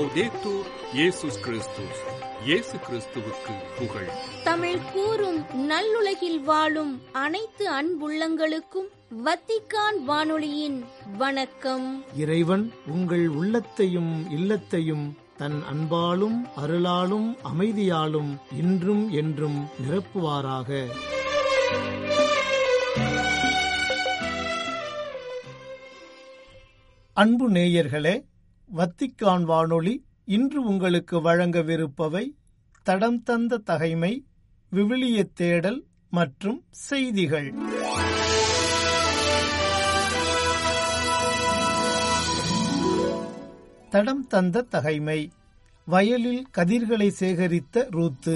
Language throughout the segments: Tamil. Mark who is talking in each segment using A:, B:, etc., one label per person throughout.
A: லவ்தேத்தூர் இயேசுஸ் கிறிஸ்துஸ் இயேசு கிறிஸ்துவுக்கு புகழ்
B: தமிழ் கூறும் நல்லுலகில் வாழும் அனைத்து அன்புள்ளங்களுக்கும் வத்திக்கான் வானொலியின் வணக்கம்
C: இறைவன் உங்கள் உள்ளத்தையும் இல்லத்தையும் தன் அன்பாலும் அருளாலும் அமைதியாலும் இன்றும் என்றும் நிரப்புவாராக அன்பு நேயர்களே வத்திக்கான் வானொலி இன்று உங்களுக்கு வழங்கவிருப்பவை தடம் தந்த தகைமை விவிலிய தேடல் மற்றும் செய்திகள் தடம் தந்த தகைமை வயலில் கதிர்களை சேகரித்த ரூத்து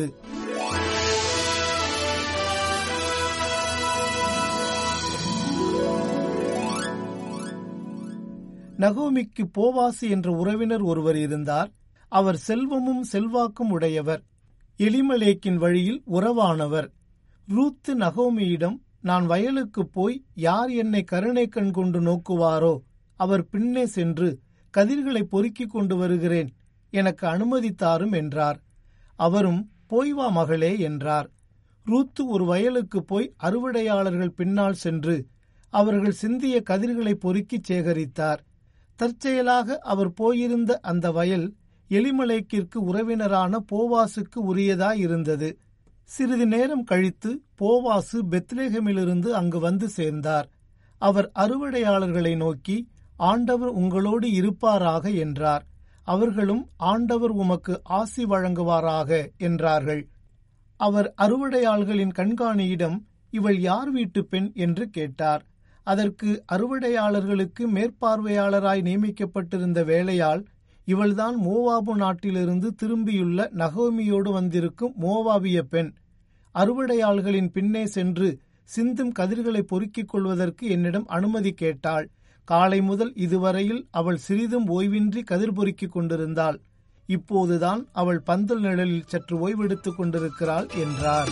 C: நகோமிக்கு போவாசி என்ற உறவினர் ஒருவர் இருந்தார் அவர் செல்வமும் செல்வாக்கும் உடையவர் எலிமலேக்கின் வழியில் உறவானவர் ரூத்து நகோமியிடம் நான் வயலுக்கு போய் யார் என்னை கருணை கண் கொண்டு நோக்குவாரோ அவர் பின்னே சென்று கதிர்களை பொறுக்கிக் கொண்டு வருகிறேன் எனக்கு அனுமதி தாரும் என்றார் அவரும் போய் வா மகளே என்றார் ரூத்து ஒரு வயலுக்கு போய் அறுவடையாளர்கள் பின்னால் சென்று அவர்கள் சிந்திய கதிர்களை பொறுக்கிச் சேகரித்தார் தற்செயலாக அவர் போயிருந்த அந்த வயல் எலிமலைக்கிற்கு உறவினரான போவாசுக்கு உரியதாயிருந்தது சிறிது நேரம் கழித்து போவாசு பெத்லேகமிலிருந்து அங்கு வந்து சேர்ந்தார் அவர் அறுவடையாளர்களை நோக்கி ஆண்டவர் உங்களோடு இருப்பாராக என்றார் அவர்களும் ஆண்டவர் உமக்கு ஆசி வழங்குவாராக என்றார்கள் அவர் அறுவடையாள்களின் கண்காணியிடம் இவள் யார் வீட்டு பெண் என்று கேட்டார் அதற்கு அறுவடையாளர்களுக்கு மேற்பார்வையாளராய் நியமிக்கப்பட்டிருந்த வேலையால் இவள்தான் மோவாபு நாட்டிலிருந்து திரும்பியுள்ள நகோமியோடு வந்திருக்கும் மோவாபிய பெண் அறுவடையாள்களின் பின்னே சென்று சிந்தும் கதிர்களை பொறுக்கிக் கொள்வதற்கு என்னிடம் அனுமதி கேட்டாள் காலை முதல் இதுவரையில் அவள் சிறிதும் ஓய்வின்றி கதிர் பொறுக்கிக் கொண்டிருந்தாள் இப்போதுதான் அவள் பந்தல் நிழலில் சற்று ஓய்வெடுத்துக் கொண்டிருக்கிறாள் என்றார்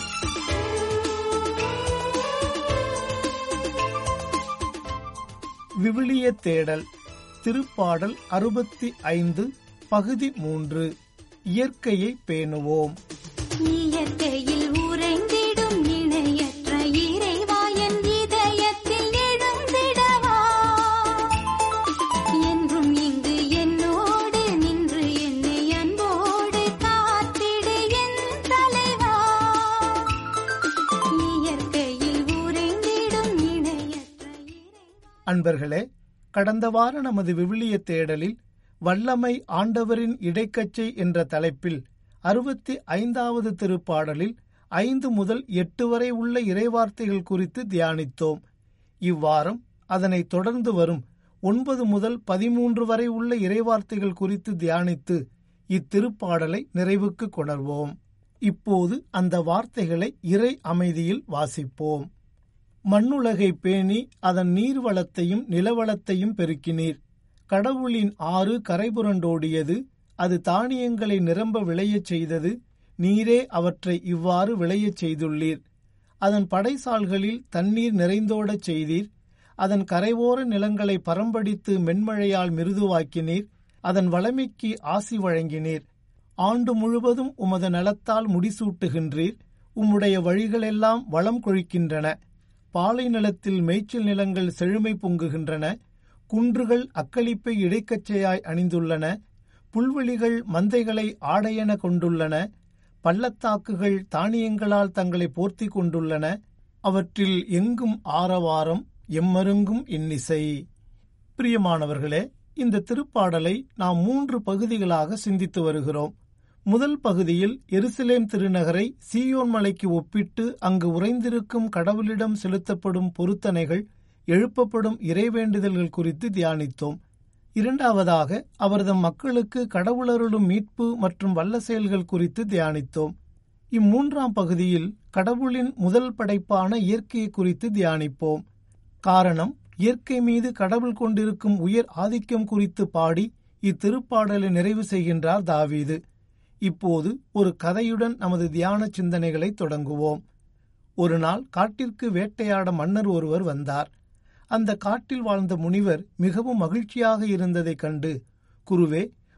C: விவிலிய தேடல் திருப்பாடல் அறுபத்தி ஐந்து பகுதி மூன்று இயற்கையை பேணுவோம்
D: இயற்கையில் உறைந்திடும் இணையற்ற இறைவாயன் இதயத்தில் எழுந்திடவா என்றும் இங்கு என்னோடு நின்று என்னை அன்போடு காத்திடு என் தலைவா இயற்கையில் உறைந்திடும் இணையற்ற இறை
C: அன்பர்களே கடந்த வார நமது விவிலிய தேடலில் வல்லமை ஆண்டவரின் இடைக்கச்சை என்ற தலைப்பில் அறுபத்தி ஐந்தாவது திருப்பாடலில் ஐந்து முதல் எட்டு வரை உள்ள இறைவார்த்தைகள் குறித்து தியானித்தோம் இவ்வாரம் அதனை தொடர்ந்து வரும் ஒன்பது முதல் பதிமூன்று வரை உள்ள இறைவார்த்தைகள் குறித்து தியானித்து இத்திருப்பாடலை நிறைவுக்கு கொணர்வோம் இப்போது அந்த வார்த்தைகளை இறை அமைதியில் வாசிப்போம் மண்ணுலகை பேணி அதன் நீர்வளத்தையும் நிலவளத்தையும் பெருக்கினீர் கடவுளின் ஆறு கரைபுரண்டோடியது அது தானியங்களை நிரம்ப விளையச் செய்தது நீரே அவற்றை இவ்வாறு விளையச் செய்துள்ளீர் அதன் படைசால்களில் தண்ணீர் நிறைந்தோடச் செய்தீர் அதன் கரைவோர நிலங்களை பரம்படித்து மென்மழையால் மிருதுவாக்கினீர் அதன் வளமைக்கு ஆசி வழங்கினீர் ஆண்டு முழுவதும் உமது நலத்தால் முடிசூட்டுகின்றீர் உம்முடைய வழிகளெல்லாம் வளம் கொழிக்கின்றன பாலை நிலத்தில் மேய்ச்சல் நிலங்கள் செழுமை பொங்குகின்றன குன்றுகள் அக்களிப்பை இடைக்கச்சையாய் அணிந்துள்ளன புல்வெளிகள் மந்தைகளை ஆடையென கொண்டுள்ளன பள்ளத்தாக்குகள் தானியங்களால் தங்களை போர்த்தி கொண்டுள்ளன அவற்றில் எங்கும் ஆரவாரம் எம்மருங்கும் இன்னிசை பிரியமானவர்களே இந்த திருப்பாடலை நாம் மூன்று பகுதிகளாக சிந்தித்து வருகிறோம் முதல் பகுதியில் எருசலேம் திருநகரை சீயோன் மலைக்கு ஒப்பிட்டு அங்கு உறைந்திருக்கும் கடவுளிடம் செலுத்தப்படும் பொருத்தனைகள் எழுப்பப்படும் இறைவேண்டுதல்கள் குறித்து தியானித்தோம் இரண்டாவதாக அவரது மக்களுக்கு கடவுளருளும் மீட்பு மற்றும் வல்ல செயல்கள் குறித்து தியானித்தோம் இம்மூன்றாம் பகுதியில் கடவுளின் முதல் படைப்பான இயற்கையை குறித்து தியானிப்போம் காரணம் இயற்கை மீது கடவுள் கொண்டிருக்கும் உயர் ஆதிக்கம் குறித்து பாடி இத்திருப்பாடலை நிறைவு செய்கின்றார் தாவீது இப்போது ஒரு கதையுடன் நமது தியான சிந்தனைகளை தொடங்குவோம் ஒரு நாள் காட்டிற்கு வேட்டையாட மன்னர் ஒருவர் வந்தார் அந்த காட்டில் வாழ்ந்த முனிவர் மிகவும் மகிழ்ச்சியாக இருந்ததைக் கண்டு குருவே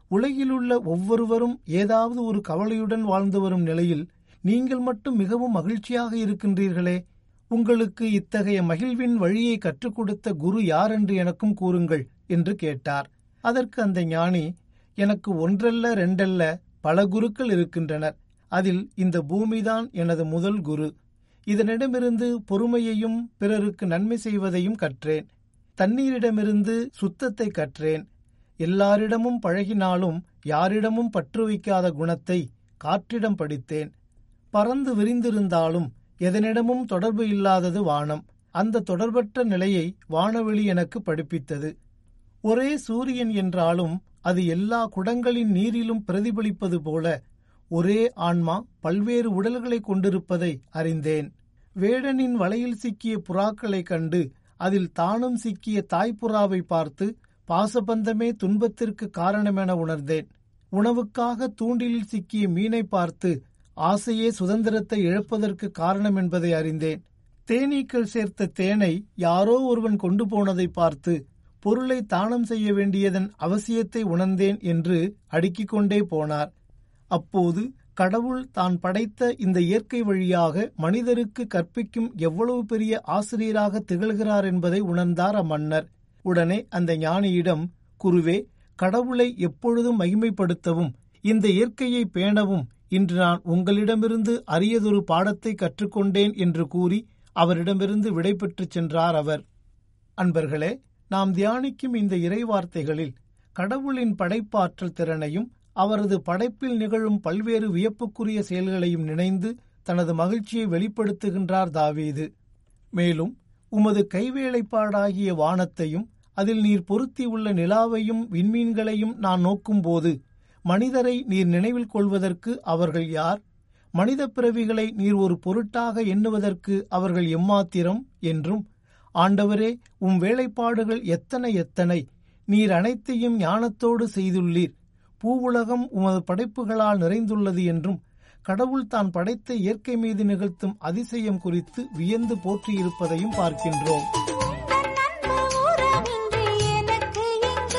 C: உலகிலுள்ள ஒவ்வொருவரும் ஏதாவது ஒரு கவலையுடன் வாழ்ந்து வரும் நிலையில் நீங்கள் மட்டும் மிகவும் மகிழ்ச்சியாக இருக்கின்றீர்களே உங்களுக்கு இத்தகைய மகிழ்வின் வழியை கற்றுக் கொடுத்த குரு யார் என்று எனக்கும் கூறுங்கள் என்று கேட்டார் அதற்கு அந்த ஞானி எனக்கு ஒன்றல்ல ரெண்டல்ல பல குருக்கள் இருக்கின்றனர் அதில் இந்த பூமிதான் எனது முதல் குரு இதனிடமிருந்து பொறுமையையும் பிறருக்கு நன்மை செய்வதையும் கற்றேன் தண்ணீரிடமிருந்து சுத்தத்தை கற்றேன் எல்லாரிடமும் பழகினாலும் யாரிடமும் பற்று வைக்காத குணத்தை காற்றிடம் படித்தேன் பறந்து விரிந்திருந்தாலும் எதனிடமும் தொடர்பு இல்லாதது வானம் அந்த தொடர்பற்ற நிலையை வானவெளி எனக்கு படிப்பித்தது ஒரே சூரியன் என்றாலும் அது எல்லா குடங்களின் நீரிலும் பிரதிபலிப்பது போல ஒரே ஆன்மா பல்வேறு உடல்களை கொண்டிருப்பதை அறிந்தேன் வேடனின் வலையில் சிக்கிய புறாக்களைக் கண்டு அதில் தானும் சிக்கிய தாய்ப்புறாவை பார்த்து பாசபந்தமே துன்பத்திற்கு காரணமென உணர்ந்தேன் உணவுக்காக தூண்டிலில் சிக்கிய மீனை பார்த்து ஆசையே சுதந்திரத்தை இழப்பதற்கு காரணம் என்பதை அறிந்தேன் தேனீக்கள் சேர்த்த தேனை யாரோ ஒருவன் கொண்டு போனதை பார்த்து பொருளை தானம் செய்ய வேண்டியதன் அவசியத்தை உணர்ந்தேன் என்று அடுக்கிக் கொண்டே போனார் அப்போது கடவுள் தான் படைத்த இந்த இயற்கை வழியாக மனிதருக்கு கற்பிக்கும் எவ்வளவு பெரிய ஆசிரியராக திகழ்கிறார் என்பதை உணர்ந்தார் அம்மன்னர் உடனே அந்த ஞானியிடம் குருவே கடவுளை எப்பொழுதும் மகிமைப்படுத்தவும் இந்த இயற்கையை பேணவும் இன்று நான் உங்களிடமிருந்து அரியதொரு பாடத்தை கற்றுக்கொண்டேன் என்று கூறி அவரிடமிருந்து விடை பெற்றுச் சென்றார் அவர் அன்பர்களே நாம் தியானிக்கும் இந்த இறைவார்த்தைகளில் கடவுளின் படைப்பாற்றல் திறனையும் அவரது படைப்பில் நிகழும் பல்வேறு வியப்புக்குரிய செயல்களையும் நினைந்து தனது மகிழ்ச்சியை வெளிப்படுத்துகின்றார் தாவீது மேலும் உமது கைவேலைப்பாடாகிய வானத்தையும் அதில் நீர் பொருத்தியுள்ள நிலாவையும் விண்மீன்களையும் நான் நோக்கும்போது மனிதரை நீர் நினைவில் கொள்வதற்கு அவர்கள் யார் மனித பிறவிகளை நீர் ஒரு பொருட்டாக எண்ணுவதற்கு அவர்கள் எம்மாத்திரம் என்றும் ஆண்டவரே உம் வேலைப்பாடுகள் எத்தனை எத்தனை நீர் அனைத்தையும் ஞானத்தோடு செய்துள்ளீர் பூவுலகம் உமது படைப்புகளால் நிறைந்துள்ளது என்றும் கடவுள் தான் படைத்த இயற்கை மீது நிகழ்த்தும் அதிசயம் குறித்து வியந்து போற்றியிருப்பதையும் பார்க்கின்றோம்
D: உந்தன் அன்பு உறவின்றி எனக்கு இங்கு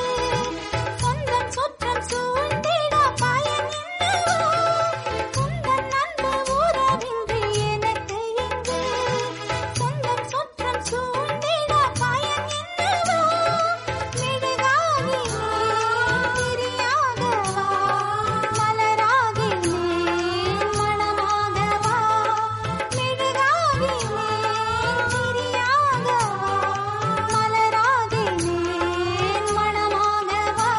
D: சொந்தம் சுற்றம் சூழ்ந்திட பயன் என்னவோ உந்தன் அன்பு உறவின்றி எனக்கு இங்கு சொந்தம் சுற்றம் சூழ்ந்திட பயன் என்னவோ மிடுகாவிலே திரியாகவா மலராகிலே மணமாகவா மிடுகாவிலே திரியாகவா மலராகிலே மணமாகவா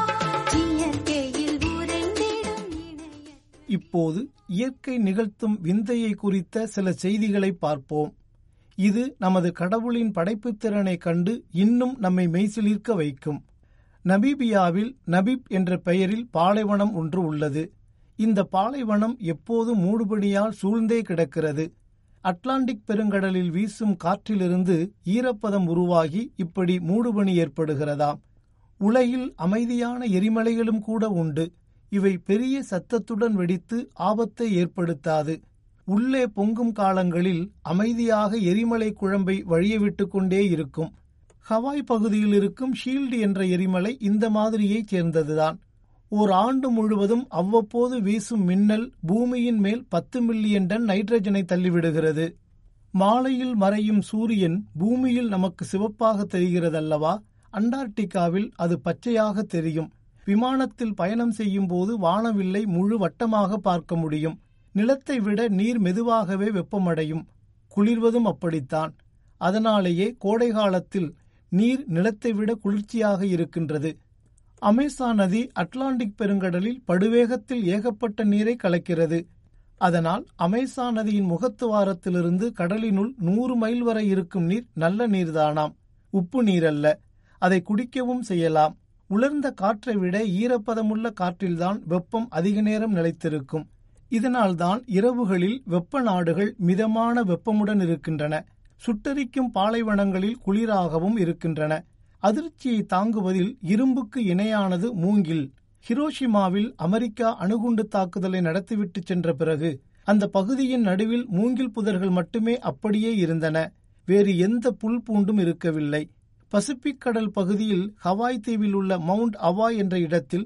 D: இயற்கையில் உறைந்திடும் இணைய
C: இப்போது இயற்கை நிகழ்த்தும் விந்தையை குறித்த சில செய்திகளை பார்ப்போம் இது நமது கடவுளின் படைப்புத் திறனை கண்டு இன்னும் நம்மை மெய்சிலிர்க்க வைக்கும் நபீபியாவில் நபீப் என்ற பெயரில் பாலைவனம் ஒன்று உள்ளது இந்த பாலைவனம் எப்போதும் மூடுபனியால் சூழ்ந்தே கிடக்கிறது அட்லாண்டிக் பெருங்கடலில் வீசும் காற்றிலிருந்து ஈரப்பதம் உருவாகி இப்படி மூடுபனி ஏற்படுகிறதாம் உலகில் அமைதியான எரிமலைகளும் கூட உண்டு இவை பெரிய சத்தத்துடன் வெடித்து ஆபத்தை ஏற்படுத்தாது உள்ளே பொங்கும் காலங்களில் அமைதியாக எரிமலை குழம்பை வழிய விட்டுக் கொண்டே இருக்கும் ஹவாய் பகுதியில் இருக்கும் ஷீல்டு என்ற எரிமலை இந்த மாதிரியைச் சேர்ந்ததுதான் ஓர் ஆண்டு முழுவதும் அவ்வப்போது வீசும் மின்னல் பூமியின் மேல் பத்து மில்லியன் டன் நைட்ரஜனை தள்ளிவிடுகிறது மாலையில் மறையும் சூரியன் பூமியில் நமக்கு சிவப்பாக தெரிகிறதல்லவா அண்டார்டிகாவில் அது பச்சையாக தெரியும் விமானத்தில் பயணம் செய்யும் போது வானவில்லை முழு வட்டமாக பார்க்க முடியும் நிலத்தை விட நீர் மெதுவாகவே வெப்பமடையும் குளிர்வதும் அப்படித்தான் அதனாலேயே கோடை காலத்தில் நீர் நிலத்தை விட குளிர்ச்சியாக இருக்கின்றது அமேசான் நதி அட்லாண்டிக் பெருங்கடலில் படுவேகத்தில் ஏகப்பட்ட நீரை கலக்கிறது அதனால் அமேசான் நதியின் முகத்துவாரத்திலிருந்து கடலினுள் நூறு மைல் வரை இருக்கும் நீர் நல்ல நீர்தானாம் உப்பு நீரல்ல அதை குடிக்கவும் செய்யலாம் உலர்ந்த காற்றை விட ஈரப்பதமுள்ள காற்றில்தான் வெப்பம் அதிக நேரம் நிலைத்திருக்கும் இதனால்தான் இரவுகளில் வெப்ப நாடுகள் மிதமான வெப்பமுடன் இருக்கின்றன சுட்டரிக்கும் பாலைவனங்களில் குளிராகவும் இருக்கின்றன அதிர்ச்சியை தாங்குவதில் இரும்புக்கு இணையானது மூங்கில் ஹிரோஷிமாவில் அமெரிக்கா அணுகுண்டு தாக்குதலை நடத்திவிட்டு சென்ற பிறகு அந்த பகுதியின் நடுவில் மூங்கில் புதர்கள் மட்டுமே அப்படியே இருந்தன வேறு எந்த புல் பூண்டும் இருக்கவில்லை பசிபிக் கடல் பகுதியில் ஹவாய் தீவில் உள்ள மவுண்ட் அவாய் என்ற இடத்தில்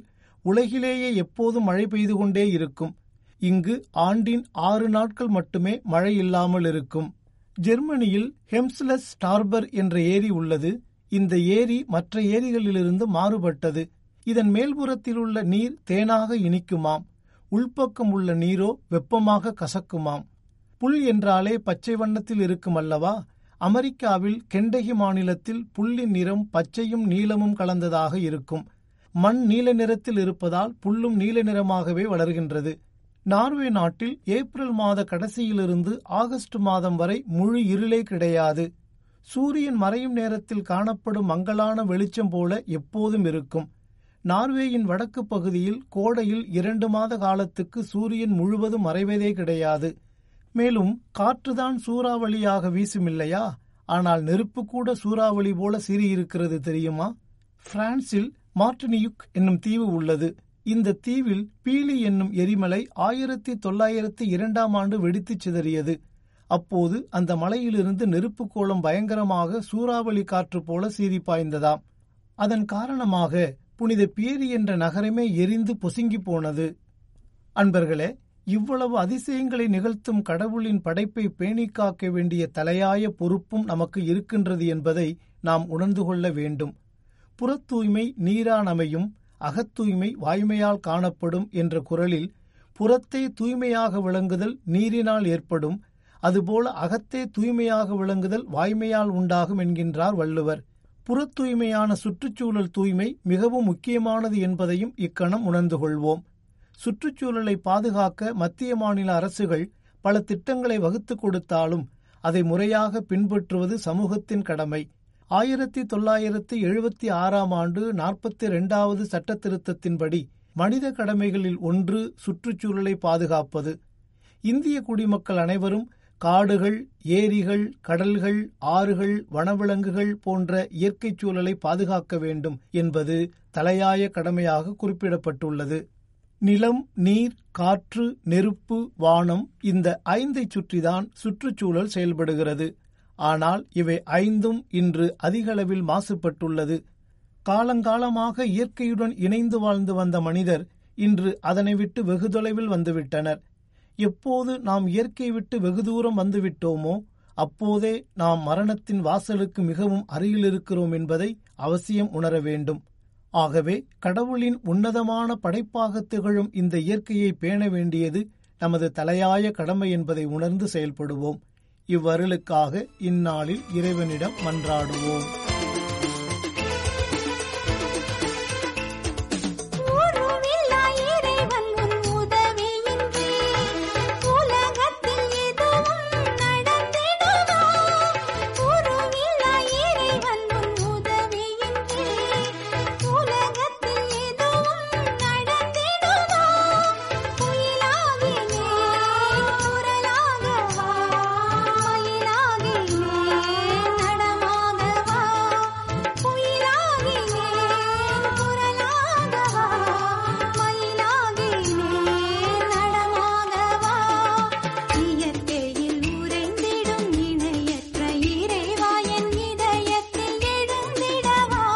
C: உலகிலேயே எப்போதும் மழை பெய்து கொண்டே இருக்கும் இங்கு ஆண்டின் ஆறு நாட்கள் மட்டுமே மழை இல்லாமல் இருக்கும் ஜெர்மனியில் ஹெம்ஸ்லஸ் ஸ்டார்பர் என்ற ஏரி உள்ளது இந்த ஏரி மற்ற ஏரிகளிலிருந்து மாறுபட்டது இதன் மேல்புறத்தில் உள்ள நீர் தேனாக இனிக்குமாம் உள்பக்கம் உள்ள நீரோ வெப்பமாக கசக்குமாம் புல் என்றாலே பச்சை வண்ணத்தில் இருக்கும் அல்லவா அமெரிக்காவில் கெண்டகி மாநிலத்தில் புல்லின் நிறம் பச்சையும் நீலமும் கலந்ததாக இருக்கும் மண் நீல நிறத்தில் இருப்பதால் புல்லும் நீல நிறமாகவே வளர்கின்றது நார்வே நாட்டில் ஏப்ரல் மாத கடைசியிலிருந்து ஆகஸ்ட் மாதம் வரை முழு இருளே கிடையாது சூரியன் மறையும் நேரத்தில் காணப்படும் மங்கலான வெளிச்சம் போல எப்போதும் இருக்கும் நார்வேயின் வடக்கு பகுதியில் கோடையில் இரண்டு மாத காலத்துக்கு சூரியன் முழுவதும் மறைவதே கிடையாது மேலும் காற்றுதான் சூறாவளியாக வீசுமில்லையா ஆனால் நெருப்பு கூட சூறாவளி போல சீறியிருக்கிறது தெரியுமா பிரான்சில் மார்டினியுக் என்னும் தீவு உள்ளது இந்த தீவில் பீலி என்னும் எரிமலை ஆயிரத்தி தொள்ளாயிரத்தி இரண்டாம் ஆண்டு வெடித்துச் சிதறியது அப்போது அந்த மலையிலிருந்து நெருப்பு கோலம் பயங்கரமாக சூறாவளி காற்று போல சீறி பாய்ந்ததாம் அதன் காரணமாக புனித பியரி என்ற நகரமே எரிந்து பொசுங்கி போனது அன்பர்களே இவ்வளவு அதிசயங்களை நிகழ்த்தும் கடவுளின் படைப்பை பேணிக் காக்க வேண்டிய தலையாய பொறுப்பும் நமக்கு இருக்கின்றது என்பதை நாம் உணர்ந்து கொள்ள வேண்டும் புறத் தூய்மை நீரானமையும் அகத்தூய்மை வாய்மையால் காணப்படும் என்ற குரலில் புறத்தே தூய்மையாக விளங்குதல் நீரினால் ஏற்படும் அதுபோல அகத்தே தூய்மையாக விளங்குதல் வாய்மையால் உண்டாகும் என்கின்றார் வள்ளுவர் புறத் தூய்மையான சுற்றுச்சூழல் தூய்மை மிகவும் முக்கியமானது என்பதையும் இக்கணம் உணர்ந்து கொள்வோம் சுற்றுச்சூழலை பாதுகாக்க மத்திய மாநில அரசுகள் பல திட்டங்களை வகுத்துக் கொடுத்தாலும் அதை முறையாக பின்பற்றுவது சமூகத்தின் கடமை ஆயிரத்தி தொள்ளாயிரத்தி எழுபத்தி ஆறாம் ஆண்டு நாற்பத்தி இரண்டாவது சட்ட திருத்தத்தின்படி மனித கடமைகளில் ஒன்று சுற்றுச்சூழலை பாதுகாப்பது இந்திய குடிமக்கள் அனைவரும் காடுகள் ஏரிகள் கடல்கள் ஆறுகள் வனவிலங்குகள் போன்ற இயற்கைச் சூழலை பாதுகாக்க வேண்டும் என்பது தலையாய கடமையாக குறிப்பிடப்பட்டுள்ளது நிலம் நீர் காற்று நெருப்பு வானம் இந்த ஐந்தைச் சுற்றிதான் சுற்றுச்சூழல் செயல்படுகிறது ஆனால் இவை ஐந்தும் இன்று அதிகளவில் மாசுபட்டுள்ளது காலங்காலமாக இயற்கையுடன் இணைந்து வாழ்ந்து வந்த மனிதர் இன்று அதனை விட்டு வெகு தொலைவில் வந்துவிட்டனர் எப்போது நாம் இயற்கை விட்டு வெகு தூரம் வந்துவிட்டோமோ அப்போதே நாம் மரணத்தின் வாசலுக்கு மிகவும் அருகில் இருக்கிறோம் என்பதை அவசியம் உணர வேண்டும் ஆகவே கடவுளின் உன்னதமான படைப்பாக திகழும் இந்த இயற்கையை பேண வேண்டியது நமது தலையாய கடமை என்பதை உணர்ந்து செயல்படுவோம் இவ்வருளுக்காக இந்நாளில் இறைவனிடம் மன்றாடுவோம்
D: உருவில்லா இறைவன் உன் உதவியின்றி உலகத்தில் எதுவும் நடந்திடுமா உருவில்லா இறைவன் உன் உதவியின்றி உலகத்தில் எதுவும் நடந்திடுமா குயிலாகினே குரலாகவா மயிலாகினே நடமாகவா குயிலாகினே குரலாகவா மயிலாகினே நடமாகவா இயற்கையில் உறைந்திடும் இணையற்ற இறைவா என் இதயத்தில் எழுந்திடவா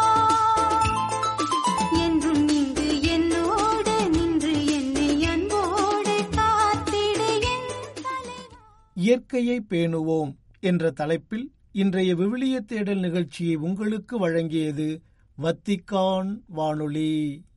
D: என்றும் இங்கு என்னோடு நின்று என்னை அன்போடு காத்திடு என் தலைவா
C: இயற்கையை பேணுவோம் என்ற தலைப்பில் இன்றைய விவிலிய தேடல் நிகழ்ச்சியை உங்களுக்கு வழங்கியது வத்திக்கான் வானொலி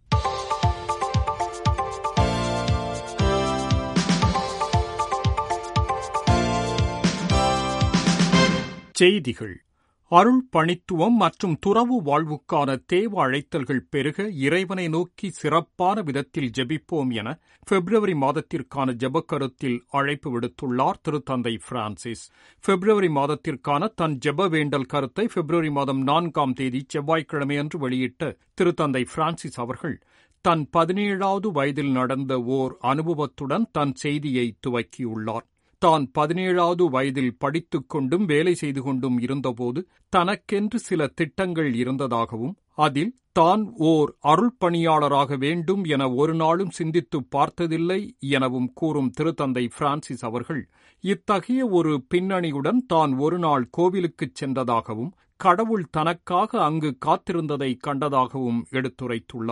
A: செய்திகள் அருள் பணித்துவம் மற்றும் துறவு வாழ்வுக்கான தேவ அழைத்தல்கள் பெருக இறைவனை நோக்கி சிறப்பான விதத்தில் ஜெபிப்போம் என பிப்ரவரி மாதத்திற்கான ஜெபக்கருத்தில் அழைப்பு விடுத்துள்ளார் திருத்தந்தை பிரான்சிஸ் பிப்ரவரி மாதத்திற்கான தன் ஜெப வேண்டல் கருத்தை பிப்ரவரி மாதம் நான்காம் தேதி செவ்வாய்க்கிழமையன்று வெளியிட்ட திருத்தந்தை பிரான்சிஸ் அவர்கள் தன் பதினேழாவது வயதில் நடந்த ஓர் அனுபவத்துடன் தன் செய்தியை துவக்கியுள்ளார் தான் பதினேழாவது வயதில் படித்துக் கொண்டும் வேலை செய்து கொண்டும் இருந்தபோது தனக்கென்று சில திட்டங்கள் இருந்ததாகவும் அதில் தான் ஓர் அருள் பணியாளராக வேண்டும் என ஒரு நாளும் சிந்தித்து பார்த்ததில்லை எனவும் கூறும் திருத்தந்தை பிரான்சிஸ் அவர்கள் இத்தகைய ஒரு பின்னணியுடன் தான் ஒரு நாள் கோவிலுக்குச் சென்றதாகவும் கடவுள் தனக்காக அங்கு காத்திருந்ததை கண்டதாகவும் எடுத்துரைத்துள்ளார்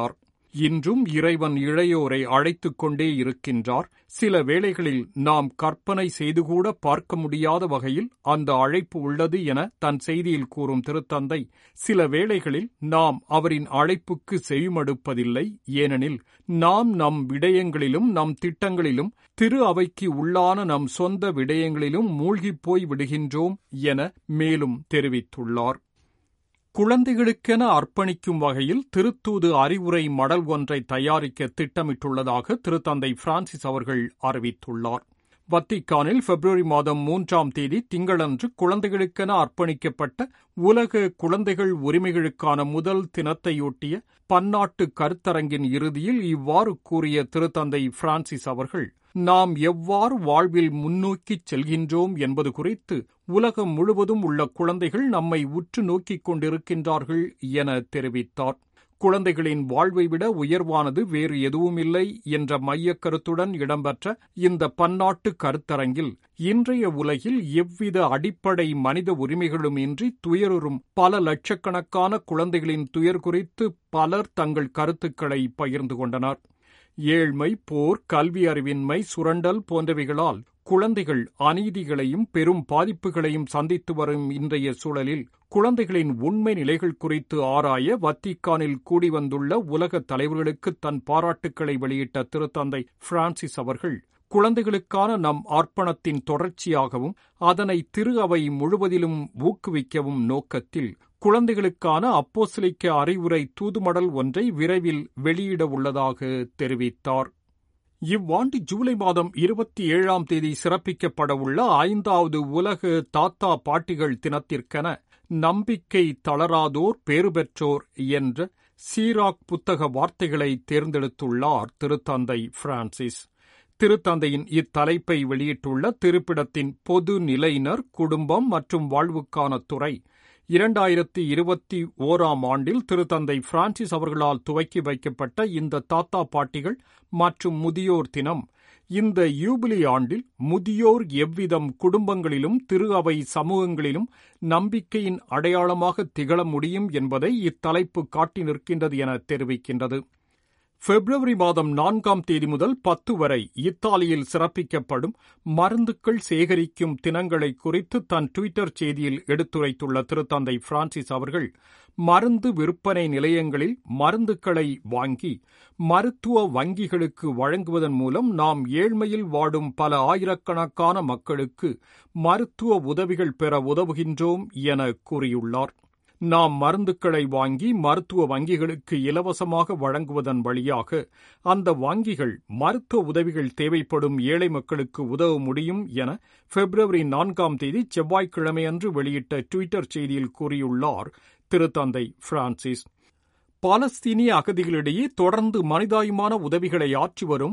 A: இன்றும் இறைவன் இளையோரை அழைத்துக் கொண்டே இருக்கின்றார் சில வேளைகளில் நாம் கற்பனை செய்து கூட பார்க்க முடியாத வகையில் அந்த அழைப்பு உள்ளது என தன் செய்தியில் கூறும் திருத்தந்தை சில வேளைகளில் நாம் அவரின் அழைப்புக்கு செவிமடுப்பதில்லை ஏனெனில் நாம் நம் விடயங்களிலும் நம் திட்டங்களிலும் திரு அவைக்கு உள்ளான நம் சொந்த விடயங்களிலும் மூழ்கிப் போய் விடுகின்றோம் என மேலும் தெரிவித்துள்ளார் குழந்தைகளுக்கென அர்ப்பணிக்கும் வகையில் திருத்தூது அறிவுரை மடல் ஒன்றை தயாரிக்க திட்டமிட்டுள்ளதாக திருத்தந்தை பிரான்சிஸ் அவர்கள் அறிவித்துள்ளார் வத்திக்கானில் பிப்ரவரி மாதம் மூன்றாம் தேதி திங்களன்று குழந்தைகளுக்கென அர்ப்பணிக்கப்பட்ட உலக குழந்தைகள் உரிமைகளுக்கான முதல் தினத்தையொட்டிய பன்னாட்டு கருத்தரங்கின் இறுதியில் இவ்வாறு கூறிய திருத்தந்தை பிரான்சிஸ் அவர்கள் நாம் எவ்வாறு வாழ்வில் முன்னோக்கிச் செல்கின்றோம் என்பது குறித்து உலகம் முழுவதும் உள்ள குழந்தைகள் நம்மை உற்று நோக்கிக் கொண்டிருக்கின்றார்கள் என தெரிவித்தார் குழந்தைகளின் வாழ்வை விட உயர்வானது வேறு எதுவுமில்லை என்ற மையக் கருத்துடன் இடம்பெற்ற இந்த பன்னாட்டு கருத்தரங்கில் இன்றைய உலகில் எவ்வித அடிப்படை மனித உரிமைகளும் இன்றி துயருறும் பல லட்சக்கணக்கான குழந்தைகளின் துயர் குறித்து பலர் தங்கள் கருத்துக்களை பகிர்ந்து கொண்டனர் ஏழ்மை போர் கல்வி அறிவின்மை சுரண்டல் போன்றவைகளால் குழந்தைகள் அநீதிகளையும் பெரும் பாதிப்புகளையும் சந்தித்து வரும் இன்றைய சூழலில் குழந்தைகளின் உண்மை நிலைகள் குறித்து ஆராய வத்திக்கானில் கூடி வந்துள்ள உலக தலைவர்களுக்கு தன் பாராட்டுக்களை வெளியிட்ட திருத்தந்தை பிரான்சிஸ் அவர்கள் குழந்தைகளுக்கான நம் அர்ப்பணத்தின் தொடர்ச்சியாகவும் அதனை திரு அவை முழுவதிலும் ஊக்குவிக்கவும் நோக்கத்தில் குழந்தைகளுக்கான அப்போசிலிக்க அறிவுரை தூதுமடல் ஒன்றை விரைவில் வெளியிட உள்ளதாக தெரிவித்தார் இவ்வாண்டு ஜூலை மாதம் இருபத்தி ஏழாம் தேதி சிறப்பிக்கப்படவுள்ள ஐந்தாவது உலக தாத்தா பாட்டிகள் தினத்திற்கென நம்பிக்கை தளராதோர் பேறு பெற்றோர் என்ற சீராக் புத்தக வார்த்தைகளை தேர்ந்தெடுத்துள்ளார் திருத்தந்தை பிரான்சிஸ் திருத்தந்தையின் இத்தலைப்பை வெளியிட்டுள்ள திருப்பிடத்தின் பொது நிலையினர் குடும்பம் மற்றும் வாழ்வுக்கான துறை இரண்டாயிரத்தி இருபத்தி ஓராம் ஆண்டில் திருத்தந்தை பிரான்சிஸ் அவர்களால் துவக்கி வைக்கப்பட்ட இந்த தாத்தா பாட்டிகள் மற்றும் முதியோர் தினம் இந்த யூபிலி ஆண்டில் முதியோர் எவ்விதம் குடும்பங்களிலும் திரு அவை சமூகங்களிலும் நம்பிக்கையின் அடையாளமாக திகழ முடியும் என்பதை இத்தலைப்பு காட்டி நிற்கின்றது என தெரிவிக்கின்றது பிப்ரவரி மாதம் நான்காம் தேதி முதல் பத்து வரை இத்தாலியில் சிறப்பிக்கப்படும் மருந்துகள் சேகரிக்கும் தினங்களை குறித்து தன் டுவிட்டர் செய்தியில் எடுத்துரைத்துள்ள திருத்தந்தை பிரான்சிஸ் அவர்கள் மருந்து விற்பனை நிலையங்களில் மருந்துகளை வாங்கி மருத்துவ வங்கிகளுக்கு வழங்குவதன் மூலம் நாம் ஏழ்மையில் வாடும் பல ஆயிரக்கணக்கான மக்களுக்கு மருத்துவ உதவிகள் பெற உதவுகின்றோம் என கூறியுள்ளார் நாம் மருந்துகளை வாங்கி மருத்துவ வங்கிகளுக்கு இலவசமாக வழங்குவதன் வழியாக அந்த வங்கிகள் மருத்துவ உதவிகள் தேவைப்படும் ஏழை மக்களுக்கு உதவ முடியும் என பிப்ரவரி நான்காம் தேதி செவ்வாய்க்கிழமையன்று வெளியிட்ட டுவிட்டர் செய்தியில் கூறியுள்ளார் திருத்தந்தை பிரான்சிஸ் பாலஸ்தீனிய அகதிகளிடையே தொடர்ந்து மனிதாயமான உதவிகளை ஆற்றி வரும்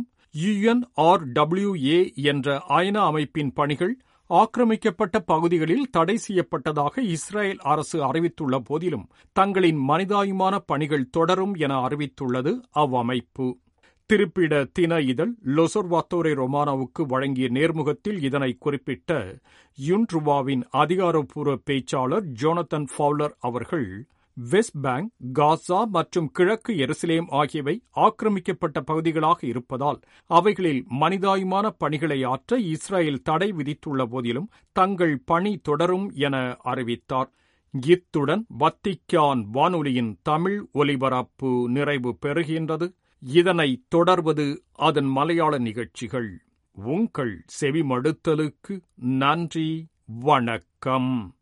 A: யுஎன்ஆர்டபிள்யூஏ என்ற ஐநா அமைப்பின் பணிகள் ஆக்கிரமிக்கப்பட்ட பகுதிகளில் தடை செய்யப்பட்டதாக இஸ்ரேல் அரசு அறிவித்துள்ள போதிலும் தங்களின் மனிதாயுமான பணிகள் தொடரும் என அறிவித்துள்ளது அவ்வமைப்பு திருப்பிட தின இதழ் லொசர்வாத்தோரே ரொமானோவுக்கு வழங்கிய நேர்முகத்தில் இதனை குறிப்பிட்ட யுன்ட்ருவாவின் அதிகாரப்பூர்வ பேச்சாளர் ஜோனத்தன் ஃபவுலர் அவர்கள் வெஸ்ட் பேங்க் காசா மற்றும் கிழக்கு எருசலேம் ஆகியவை ஆக்கிரமிக்கப்பட்ட பகுதிகளாக இருப்பதால் அவைகளில் மனிதாயமான பணிகளை ஆற்ற இஸ்ரேல் தடை விதித்துள்ள போதிலும் தங்கள் பணி தொடரும் என அறிவித்தார் இத்துடன் வத்திக்கான் வானொலியின் தமிழ் ஒலிபரப்பு நிறைவு பெறுகின்றது இதனை தொடர்வது அதன் மலையாள நிகழ்ச்சிகள் உங்கள் செவிமடுத்தலுக்கு நன்றி வணக்கம்